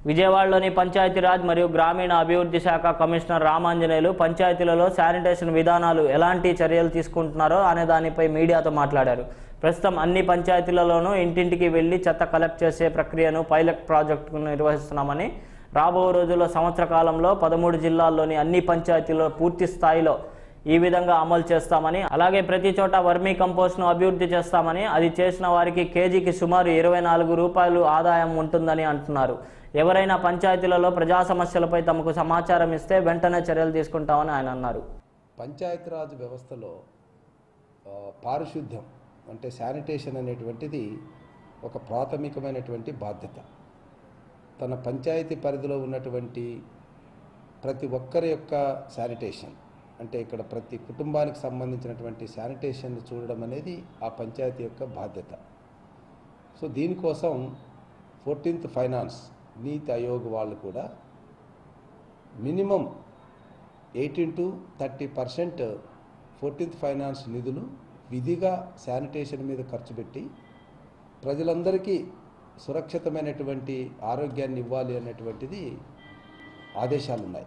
విజయవాడలోని పంచాయతీరాజ్ మరియు గ్రామీణ అభివృద్ధి శాఖ కమిషనర్ రామాంజనేయులు పంచాయతీలలో శానిటేషన్ విధానాలు ఎలాంటి చర్యలు తీసుకుంటున్నారో అనే దానిపై మీడియాతో మాట్లాడారు ప్రస్తుతం అన్ని పంచాయతీలలోనూ ఇంటింటికి వెళ్లి చెత్త కలెక్ట్ చేసే ప్రక్రియను పైలట్ ప్రాజెక్టును నిర్వహిస్తున్నామని రాబో రోజుల్లో సంవత్సర కాలంలో పదమూడు జిల్లాల్లోని అన్ని పంచాయతీల్లో పూర్తి స్థాయిలో ఈ విధంగా అమలు చేస్తామని అలాగే ప్రతి చోట వర్మీ కంపోస్ట్ను అభివృద్ధి చేస్తామని అది చేసిన వారికి కేజీకి సుమారు ఇరవై నాలుగు రూపాయలు ఆదాయం ఉంటుందని అంటున్నారు ఎవరైనా పంచాయతీలలో ప్రజా సమస్యలపై తమకు సమాచారం ఇస్తే వెంటనే చర్యలు తీసుకుంటామని ఆయన అన్నారు పంచాయతీరాజ్ వ్యవస్థలో ఆ, పారిశుద్ధ్యం అంటే శానిటేషన్ అనేటువంటిది ఒక ప్రాథమికమైనటువంటి బాధ్యత తన పంచాయతీ పరిధిలో ఉన్నటువంటి ప్రతి ఒక్కరి యొక్క శానిటేషన్ అంటే ఇక్కడ ప్రతి కుటుంబానికి సంబంధించినటువంటి శానిటేషన్ చూడడం అనేది ఆ పంచాయతీ యొక్క బాధ్యత సో దీనికోసం ఫోర్టీన్త్ ఫైనాన్స్ నీతి ఆయోగ్ వాళ్ళు కూడా minimum eighteen to thirty percent fourteenth finance నిధులు విధిగా శానిటేషన్ మీద ఖర్చు పెట్టి ప్రజలందరికీ సురక్షితమైనటువంటి ఆరోగ్యాన్ని ఇవ్వాలి అనేటువంటిది ఆదేశాలు ఉన్నాయి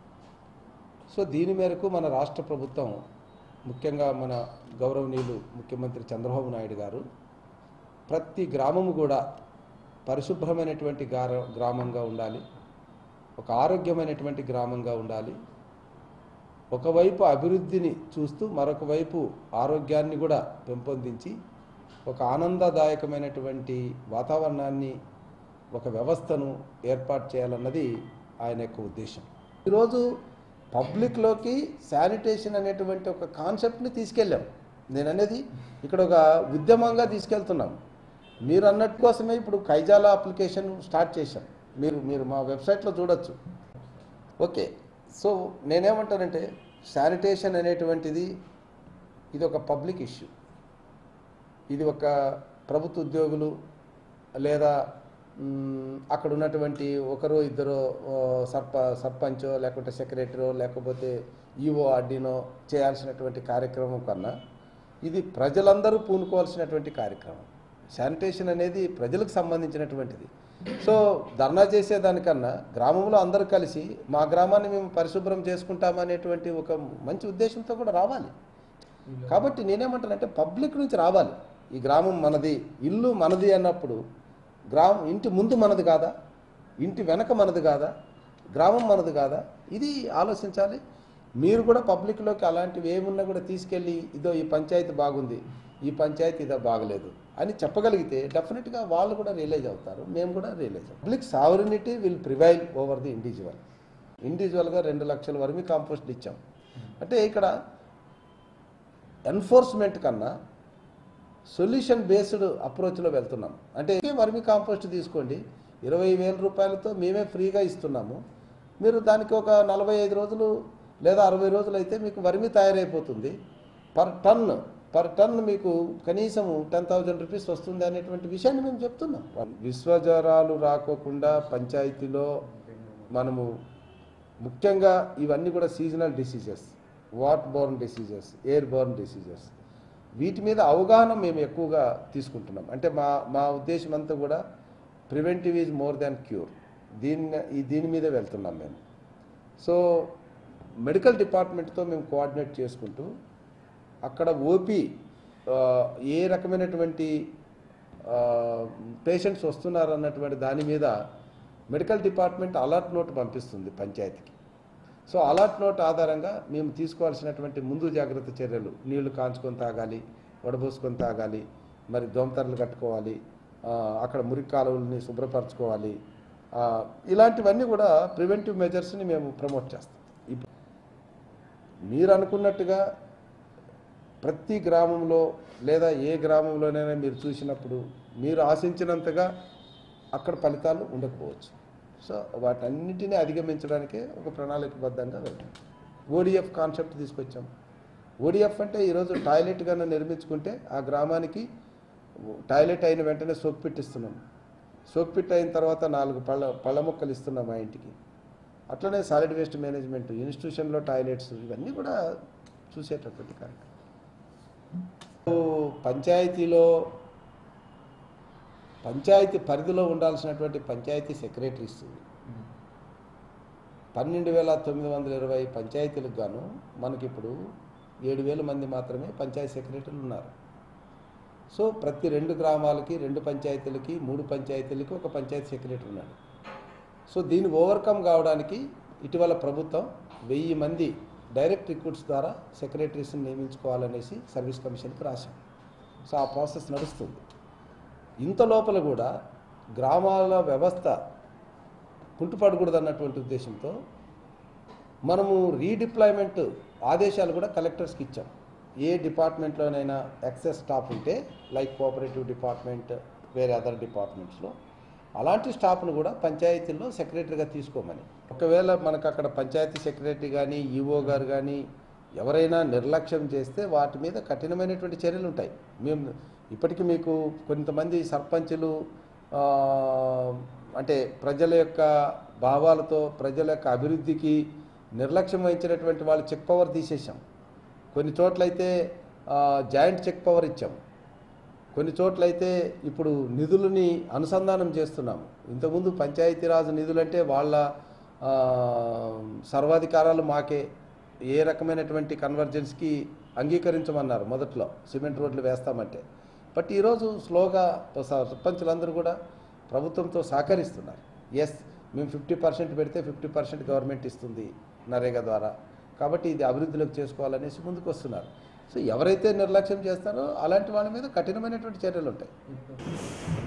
సో దీని మేరకు మన రాష్ట్ర ప్రభుత్వం ముఖ్యంగా మన గౌరవనీయులు ముఖ్యమంత్రి చంద్రబాబు నాయుడు గారు ప్రతి గ్రామము కూడా పరిశుభ్రమైనటువంటి గార గ్రామంగా ఉండాలి ఒక ఆరోగ్యమైనటువంటి గ్రామంగా ఉండాలి ఒకవైపు అభివృద్ధిని చూస్తూ మరొక వైపు ఆరోగ్యాన్ని కూడా పెంపొందించి ఒక ఆనందదాయకమైనటువంటి వాతావరణాన్ని ఒక వ్యవస్థను ఏర్పాటు చేయాలన్నది ఆయన యొక్క ఉద్దేశం ఈరోజు పబ్లిక్లోకి శానిటేషన్ అనేటువంటి ఒక కాన్సెప్ట్ని తీసుకెళ్ళాం నేను అనేది ఇక్కడ ఒక ఉద్యమంగా తీసుకెళ్తున్నాం మీరు అన్నట్టు కోసమే ఇప్పుడు కైజాల అప్లికేషన్ స్టార్ట్ చేశాం మీరు మీరు మా వెబ్సైట్లో చూడొచ్చు ఓకే సో నేనేమంటానంటే శానిటేషన్ అనేటువంటిది ఇది ఒక పబ్లిక్ ఇష్యూ ఇది ఒక ప్రభుత్వ ఉద్యోగులు లేదా మ్, అక్కడ ఉన్నటువంటి ఒకరు ఇద్దరు ఆ, సర్ప సర్పంచో లేకుంటే సెక్రటరీ లేకపోతే ఈఓ ఆర్డీనో చేయాల్సినటువంటి కార్యక్రమం కన్నా ఇది ప్రజలందరూ పూనుకోవాల్సినటువంటి కార్యక్రమం శానిటేషన్ అనేది ప్రజలకు సంబంధించినటువంటిది సో ధర్నా చేసేదానికన్నా గ్రామంలో అందరూ కలిసి మా గ్రామాన్ని మేము పరిశుభ్రం చేసుకుంటామనేటువంటి ఒక మంచి ఉద్దేశంతో కూడా రావాలి కాబట్టి నేనేమంటానంటే పబ్లిక్ నుంచి రావాలి ఈ గ్రామం మనది ఇల్లు మనది అన్నప్పుడు గ్రామం ఇంటి ముందు మనది కాదా ఇంటి వెనక మనది కాదా గ్రామం మనది కాదా ఇది ఆలోచించాలి మీరు కూడా పబ్లిక్లోకి అలాంటివి ఏమున్నా కూడా తీసుకెళ్ళి ఇదో ఈ పంచాయతీ బాగుంది ఈ పంచాయతీ ఇదో బాగలేదు అని చెప్పగలిగితే డెఫినెట్గా వాళ్ళు కూడా రియలైజ్ అవుతారు మేము కూడా రియలైజ్ అవుతాం public sovereignty will prevail over the individual ఇండివిజువల్గా రెండు లక్షల వర్మి కాంపోస్ట్ ఇచ్చాం అంటే ఇక్కడ ఎన్ఫోర్స్మెంట్ కన్నా సొల్యూషన్ బేస్డ్ అప్రోచ్లో వెళ్తున్నాం అంటే వర్మి కాంపోస్ట్ తీసుకోండి ఇరవై వేల రూపాయలతో మేమే ఫ్రీగా ఇస్తున్నాము మీరు దానికి ఒక నలభై ఐదు రోజులు లేదా అరవై రోజులు అయితే మీకు వర్మి తయారైపోతుంది పర్ టన్ పర్ టన్ మీకు కనీసం టెన్ థౌజండ్ రూపీస్ వస్తుంది అనేటువంటి విషయాన్ని మేము చెప్తున్నాం విశ్వజ్వరాలు రాకోకుండా పంచాయతీలో మనము ముఖ్యంగా ఇవన్నీ కూడా seasonal diseases waterborne diseases airborne diseases వీటి మీద అవగాహన మేము ఎక్కువగా తీసుకుంటున్నాం అంటే మా మా ఉద్దేశం అంతా కూడా preventive is more than cure దీన్ని ఈ దీని మీద వెళ్తున్నాం మేము సో మెడికల్ డిపార్ట్మెంట్తో మేము కోఆర్డినేట్ చేసుకుంటూ అక్కడ ఓపీ ఏ రకమైనటువంటి పేషెంట్స్ వస్తున్నారు అన్నటువంటి దాని మీద మెడికల్ డిపార్ట్మెంట్ అలర్ట్ నోట్ పంపిస్తుంది పంచాయతీకి సో అలర్ట్ నోట్ ఆధారంగా మేము తీసుకోవాల్సినటువంటి ముందు జాగ్రత్త చర్యలు నీళ్లు కాంచుకొని తాగాలి వడబోసుకొని తాగాలి మరి దోమతరలు కట్టుకోవాలి ఆ, అక్కడ మురికి కాలువల్ని శుభ్రపరచుకోవాలి ఆ, ఇలాంటివన్నీ కూడా ప్రివెంటివ్ మెజర్స్ని మేము ప్రమోట్ చేస్తాం ఇప్పుడు మీరు అనుకున్నట్టుగా ప్రతి గ్రామంలో లేదా ఏ గ్రామంలోనైనా మీరు చూసినప్పుడు మీరు ఆశించినంతగా అక్కడ ఫలితాలు ఉండకపోవచ్చు సో వాటన్నిటిని అధిగమించడానికే ఒక ప్రణాళికబద్ధంగా వెళ్తాం ఓడిఎఫ్ కాన్సెప్ట్ తీసుకొచ్చాం ఓడిఎఫ్ అంటే ఈరోజు టాయిలెట్ కన్నా నిర్మించుకుంటే ఆ గ్రామానికి టాయిలెట్ అయిన వెంటనే సోక్ పెట్టిస్తున్నాం సోక్ పిట్ అయిన తర్వాత నాలుగు పళ్ళ పళ్ళ మొక్కలు ఇస్తున్నాం మా ఇంటికి అట్లనే సాలిడ్ వేస్ట్ మేనేజ్మెంట్ ఇన్స్టిట్యూషన్లో టాయిలెట్స్ ఇవన్నీ కూడా చూసేటటువంటి కార్యక్రమం సో పంచాయతీలో పంచాయతీ పరిధిలో ఉండాల్సినటువంటి పంచాయతీ సెక్రటరీస్ పన్నెండు వేల తొమ్మిది వందల ఇరవై పంచాయతీలకు గాను మనకిప్పుడు ఏడు వేల మంది మాత్రమే పంచాయతీ సెక్రటరీలు ఉన్నారు సో ప్రతి రెండు గ్రామాలకి రెండు పంచాయతీలకి మూడు పంచాయతీలకి ఒక పంచాయతీ సెక్రటరీ ఉన్నాడు సో దీన్ని ఓవర్కమ్ కావడానికి ఇటీవల ప్రభుత్వం వెయ్యి మంది డైరెక్ట్ రిక్రూట్స్ ద్వారా సెక్రటరీస్ని నియమించుకోవాలనేసి సర్వీస్ కమిషన్కి రాశాం సో ఆ ప్రాసెస్ నడుస్తుంది ఇంత లోపల కూడా గ్రామాల వ్యవస్థ కుంటుపడకూడదు అన్నటువంటి ఉద్దేశంతో మనము రీడిప్లాయ్మెంట్ ఆదేశాలు కూడా కలెక్టర్స్కి ఇచ్చాం ఏ డిపార్ట్మెంట్లోనైనా ఎక్సెస్ స్టాఫ్ ఉంటే లైక్ కోఆపరేటివ్ డిపార్ట్మెంట్ వేరే అదర్ డిపార్ట్మెంట్స్లో అలాంటి స్టాఫ్ను కూడా పంచాయతీల్లో సెక్రటరీగా తీసుకోమని ఒకవేళ మనకు అక్కడ పంచాయతీ సెక్రటరీ కానీ ఈఓ గారు కానీ ఎవరైనా నిర్లక్ష్యం చేస్తే వాటి మీద కఠినమైనటువంటి చర్యలు ఉంటాయి మేము ఇప్పటికీ మీకు కొంతమంది సర్పంచులు ఆ, అంటే ప్రజల యొక్క భావాలతో ప్రజల యొక్క అభివృద్ధికి నిర్లక్ష్యం వహించినటువంటి వాళ్ళు చెక్ పవర్ తీసేసాం కొన్ని చోట్లయితే ఆ, జాయింట్ చెక్ పవర్ ఇచ్చాం కొన్ని చోట్లయితే ఇప్పుడు నిధులని అనుసంధానం చేస్తున్నాము ఇంతకుముందు పంచాయతీరాజ్ నిధులంటే వాళ్ళ ఆ, సర్వాధికారాలు మాకే ఏ రకమైనటువంటి కన్వర్జెన్స్కి అంగీకరించమన్నారు మొదట్లో సిమెంట్ రోడ్లు వేస్తామంటే బట్ ఈరోజు స్లోగా సర్పంచులందరూ కూడా ప్రభుత్వంతో సహకరిస్తున్నారు ఎస్ మేము ఫిఫ్టీ పర్సెంట్ పెడితే ఫిఫ్టీ పర్సెంట్ గవర్నమెంట్ ఇస్తుంది నరేగా ద్వారా కాబట్టి ఇది అభివృద్ధిలోకి చేసుకోవాలనేసి ముందుకు వస్తున్నారు సో ఎవరైతే నిర్లక్ష్యం చేస్తారో అలాంటి వాళ్ళ మీద కఠినమైనటువంటి చర్యలు ఉంటాయి